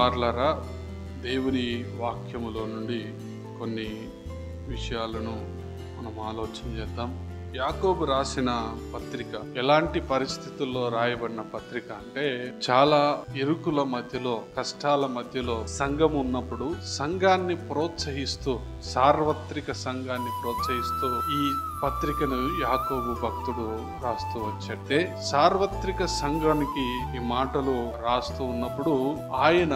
కుమారులారా దేవుని వాక్యములో నుండి కొన్ని విషయాలను మనం ఆలోచన చేద్దాం యాకోబు రాసిన పత్రిక ఎలాంటి పరిస్థితుల్లో రాయబడిన పత్రిక అంటే చాలా ఇరుకుల మధ్యలో కష్టాల మధ్యలో సంఘం ఉన్నప్పుడు సంఘాన్ని ప్రోత్సహిస్తూ సార్వత్రిక సంఘాన్ని ప్రోత్సహిస్తూ ఈ పత్రికను యాకోబు భక్తుడు రాస్తూ వచ్చే సార్వత్రిక సంఘానికి ఈ మాటలు రాస్తూ ఉన్నప్పుడు ఆయన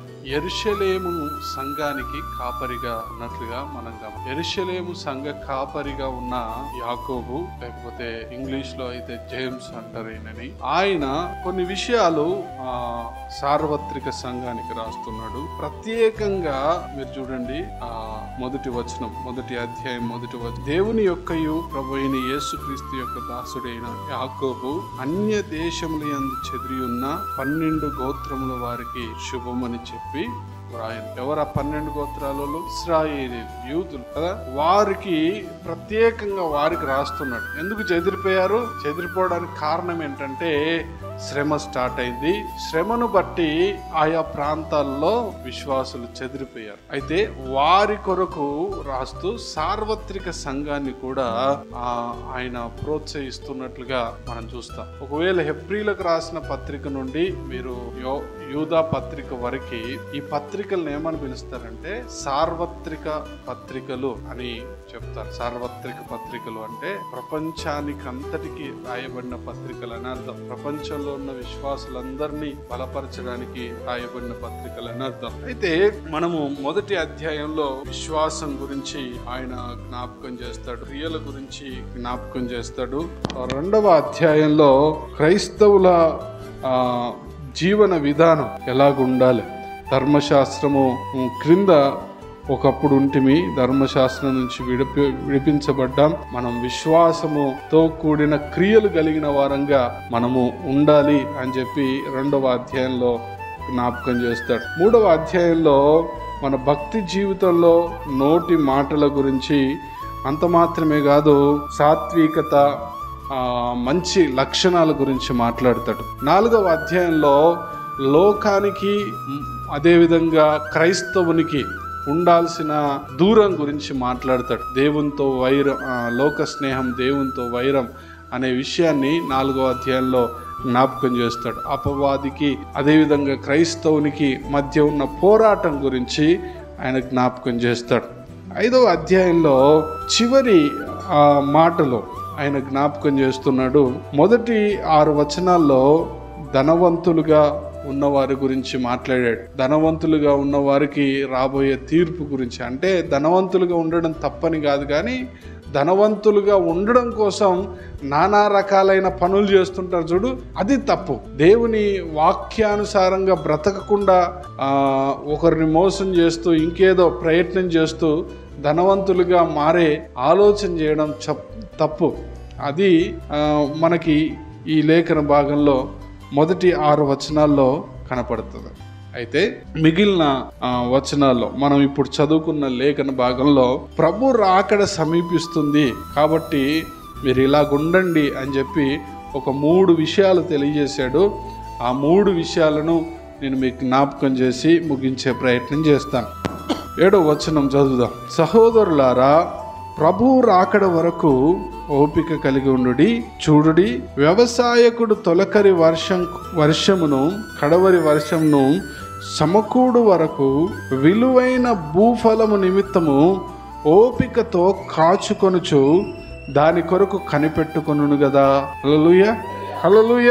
ఎరుషలేము సంఘానికి కాపరిగా ఉన్నట్లుగా మనం గమ ఎరుషలేము సంఘ కాపరిగా ఉన్న యాకోబు లేకపోతే ఇంగ్లీష్ లో అయితే జేమ్స్ అంటారు ఈయనని ఆయన కొన్ని విషయాలు ఆ సార్వత్రిక సంఘానికి రాస్తున్నాడు ప్రత్యేకంగా మీరు చూడండి ఆ మొదటి వచనం మొదటి అధ్యాయం మొదటి వచనం దేవుని యొక్కయు ప్రభు అయిన యేసుక్రీస్తు యొక్క దాసుడైన యాకోబు అన్య దేశముల యందు చెదిరి ఉన్న పన్నెండు గోత్రముల వారికి శుభమని చెప్పి వ్రాయను ఎవరు ఆ పన్నెండు గోత్రాలలో ఇస్రాయేలీ యూతులు కదా వారికి ప్రత్యేకంగా వారికి రాస్తున్నాడు ఎందుకు చెదిరిపోయారు చెదిరిపోవడానికి కారణం ఏంటంటే శ్రమ స్టార్ట్ అయింది శ్రమను బట్టి ఆయా ప్రాంతాల్లో విశ్వాసులు చెదిరిపోయారు అయితే వారి కొరకు రాస్తూ సార్వత్రిక సంఘాన్ని కూడా ఆ, ఆయన ప్రోత్సహిస్తున్నట్లుగా మనం చూస్తాం ఒకవేళ హెబ్రిలకు రాసిన పత్రిక నుండి మీరు యో యూదా పత్రిక వరకు ఈ పత్రికలను ఏమని పిలుస్తారంటే సార్వత్రిక పత్రికలు అని చెప్తారు సార్వత్రిక పత్రికలు అంటే ప్రపంచానికి అంతటికి రాయబడిన పత్రికలు అని అర్థం ప్రపంచంలో ఉన్న విశ్వాసులందరినీ బలపరచడానికి రాయబడిన పత్రికలు అని అర్థం అయితే మనము మొదటి అధ్యాయంలో విశ్వాసం గురించి ఆయన జ్ఞాపకం చేస్తాడు క్రియల గురించి జ్ఞాపకం చేస్తాడు రెండవ అధ్యాయంలో క్రైస్తవుల ఆ జీవన విధానం ఎలాగుండాలి ధర్మశాస్త్రము ఉమ్, క్రింద ఒకప్పుడు ఉంటిమి ధర్మశాస్త్రం నుంచి విడిపి విడిపించబడ్డాం మనం విశ్వాసముతో కూడిన క్రియలు కలిగిన వారంగా మనము ఉండాలి అని చెప్పి రెండవ అధ్యాయంలో జ్ఞాపకం చేస్తాడు మూడవ అధ్యాయంలో మన భక్తి జీవితంలో నోటి మాటల గురించి అంత మాత్రమే కాదు సాత్వికత ఆ, మంచి లక్షణాల గురించి మాట్లాడతాడు నాలుగవ అధ్యాయంలో లోకానికి మ్, అదేవిధంగా క్రైస్తవునికి ఉండాల్సిన దూరం గురించి మాట్లాడతాడు దేవునితో వైరం ఆ, లోక స్నేహం దేవునితో వైరం అనే విషయాన్ని నాలుగో అధ్యాయంలో జ్ఞాపకం చేస్తాడు అపవాదికి అదేవిధంగా క్రైస్తవునికి మధ్య ఉన్న పోరాటం గురించి ఆయన జ్ఞాపకం చేస్తాడు ఐదవ అధ్యాయంలో చివరి ఆ మాటలో ఆయన జ్ఞాపకం చేస్తున్నాడు మొదటి ఆరు వచనాల్లో ధనవంతులుగా ఉన్నవారి గురించి మాట్లాడాడు ధనవంతులుగా ఉన్న వారికి రాబోయే తీర్పు గురించి అంటే ధనవంతులుగా ఉండడం తప్పని కాదు కానీ ధనవంతులుగా ఉండడం కోసం నానా రకాలైన పనులు చేస్తుంటారు చూడు అది తప్పు దేవుని వాక్యానుసారంగా బ్రతకకుండా ఆ, ఒకరిని మోసం చేస్తూ ఇంకేదో ప్రయత్నం చేస్తూ ధనవంతులుగా మారే ఆలోచన చేయడం చప్ తప్పు అది ఆ, మనకి ఈ లేఖన భాగంలో మొదటి ఆరు వచనాల్లో కనపడుతుంది అయితే మిగిలిన ఆ, వచనాల్లో మనం ఇప్పుడు చదువుకున్న లేఖన భాగంలో ప్రభు రాకడ సమీపిస్తుంది కాబట్టి మీరు ఇలాగుండండి అని చెప్పి ఒక మూడు విషయాలు తెలియజేశాడు ఆ మూడు విషయాలను నేను మీకు జ్ఞాపకం చేసి ముగించే ప్రయత్నం చేస్తాను ఏడో వచనం చదువుదాం సహోదరులారా ప్రభు రాకడ వరకు ఓపిక కలిగి ఉండుడి చూడుడి వ్యవసాయకుడు తొలకరి వర్షం వర్షమును కడవరి వర్షమును సమకూడు వరకు విలువైన భూఫలము నిమిత్తము ఓపికతో కాచుకొనుచు దాని కొరకు కనిపెట్టుకొను కదా హలలుయ హలలుయ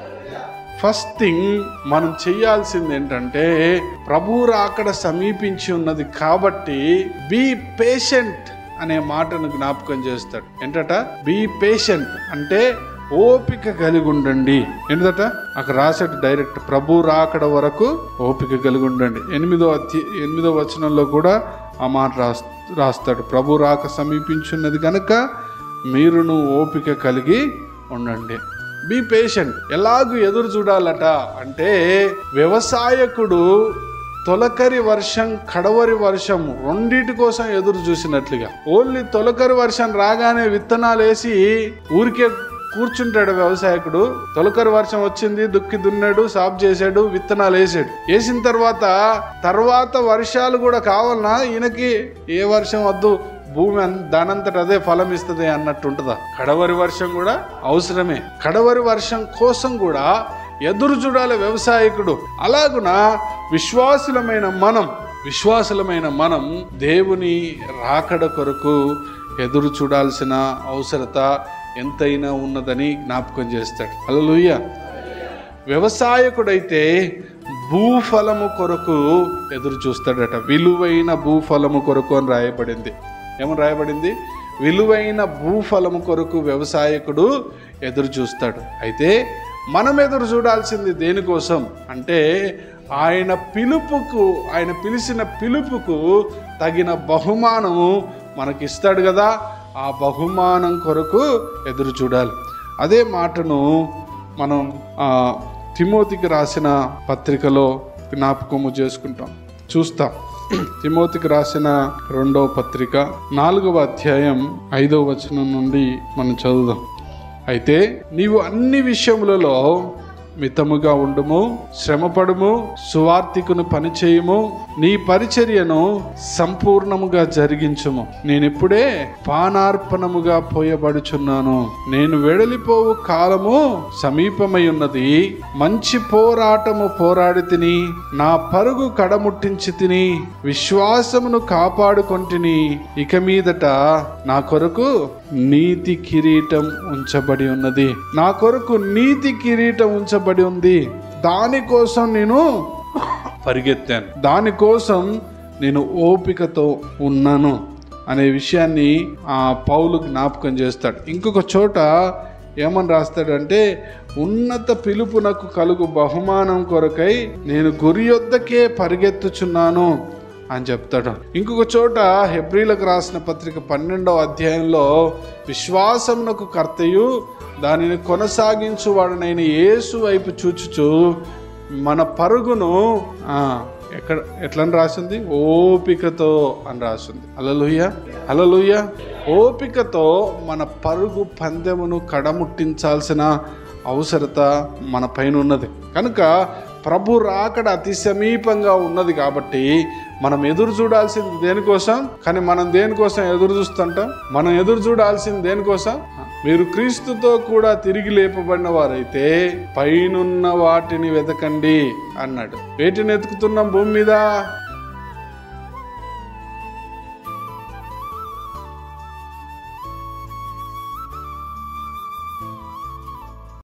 ఫస్ట్ థింగ్ మనం చేయాల్సింది ఏంటంటే ప్రభు రాకడ సమీపించి ఉన్నది కాబట్టి బీ పేషెంట్ అనే మాటను జ్ఞాపకం చేస్తాడు ఏంటట బీ పేషెంట్ అంటే ఓపిక కలిగి ఉండండి ఏంటట అక్కడ రాసాడు డైరెక్ట్ ప్రభు రాకడ వరకు ఓపిక కలిగి ఉండండి ఎనిమిదో అధ్య ఎనిమిదో వచనంలో కూడా ఆ మాట రాస్ రాస్తాడు ప్రభు రాక సమీపించున్నది కనుక మీరును ఓపిక కలిగి ఉండండి బీ పేషెంట్ ఎలాగూ ఎదురు చూడాలట అంటే వ్యవసాయకుడు తొలకరి వర్షం కడవరి వర్షం రెండిటి కోసం ఎదురు చూసినట్లుగా ఓన్లీ తొలకరి వర్షం రాగానే విత్తనాలు వేసి ఊరికే కూర్చుంటాడు వ్యవసాయకుడు తొలకరి వర్షం వచ్చింది దుక్కి దున్నాడు సాఫ్ చేశాడు విత్తనాలు వేసాడు వేసిన తర్వాత తర్వాత వర్షాలు కూడా కావాలన్నా ఈయనకి ఏ వర్షం వద్దు భూమి అన్- దానంతట అదే ఫలం ఇస్తుంది అన్నట్టు ఉంటుందా కడవరి వర్షం కూడా అవసరమే కడవరి వర్షం కోసం కూడా ఎదురు చూడాలి వ్యవసాయకుడు అలాగున విశ్వాసులమైన మనం విశ్వాసులమైన మనం దేవుని రాకడ కొరకు ఎదురు చూడాల్సిన అవసరత ఎంతైనా ఉన్నదని జ్ఞాపకం చేస్తాడు అలలుయ్య వ్యవసాయకుడైతే భూఫలము కొరకు ఎదురు చూస్తాడట విలువైన భూఫలము కొరకు అని రాయబడింది ఏమని రాయబడింది విలువైన భూఫలము కొరకు వ్యవసాయకుడు ఎదురు చూస్తాడు అయితే మనం ఎదురు చూడాల్సింది దేనికోసం అంటే ఆయన పిలుపుకు ఆయన పిలిచిన పిలుపుకు తగిన బహుమానము మనకిస్తాడు కదా ఆ బహుమానం కొరకు ఎదురు చూడాలి అదే మాటను మనం ఆ, తిమోతికి రాసిన పత్రికలో జ్ఞాపకము చేసుకుంటాం చూస్తాం తిమోతికి రాసిన రెండవ పత్రిక నాలుగవ అధ్యాయం ఐదవ వచనం నుండి మనం చదువుదాం అయితే నీవు అన్ని విషయములలో మితముగా ఉండుము శ్రమపడుము సువార్తికును పనిచేయము నీ పరిచర్యను సంపూర్ణముగా జరిగించుము నేనిప్పుడే పానార్పణముగా పోయబడుచున్నాను నేను వెడలిపోవు కాలము సమీపమై ఉన్నది మంచి పోరాటము పోరాడి తిని నా పరుగు కడముట్టించి తిని విశ్వాసమును కాపాడుకొంటిని ఇక మీదట నా కొరకు నీతి కిరీటం ఉంచబడి ఉన్నది నా కొరకు నీతి కిరీటం ఉంచబడి ఉంది దానికోసం నేను పరిగెత్తాను దానికోసం నేను ఓపికతో ఉన్నాను అనే విషయాన్ని ఆ పౌలు జ్ఞాపకం చేస్తాడు ఇంకొక చోట ఏమని రాస్తాడంటే ఉన్నత పిలుపునకు కలుగు బహుమానం కొరకై నేను గురి యొద్దకే పరిగెత్తుచున్నాను అని చెప్తాడు ఇంకొక చోట హెబ్రిలకు రాసిన పత్రిక పన్నెండవ అధ్యాయంలో విశ్వాసమునకు కర్తయు దానిని కొనసాగించువాడనైన యేసు వైపు చూచుచు మన పరుగును ఆ, ఎక్కడ ఎట్లని రాసింది ఓపికతో అని రాసింది అలలుయ్య అలలుయ్య ఓపికతో మన పరుగు పందెమును కడముట్టించాల్సిన అవసరత మన పైన ఉన్నది కనుక ప్రభు రాకడ అతి సమీపంగా ఉన్నది కాబట్టి మనం ఎదురు చూడాల్సింది దేనికోసం కానీ మనం దేనికోసం ఎదురు చూస్తుంటాం మనం ఎదురు చూడాల్సింది దేనికోసం మీరు క్రీస్తుతో కూడా తిరిగి లేపబడిన వారైతే పైనున్న వాటిని వెతకండి అన్నాడు వేటిని ఎతుకుతున్నాం భూమి మీద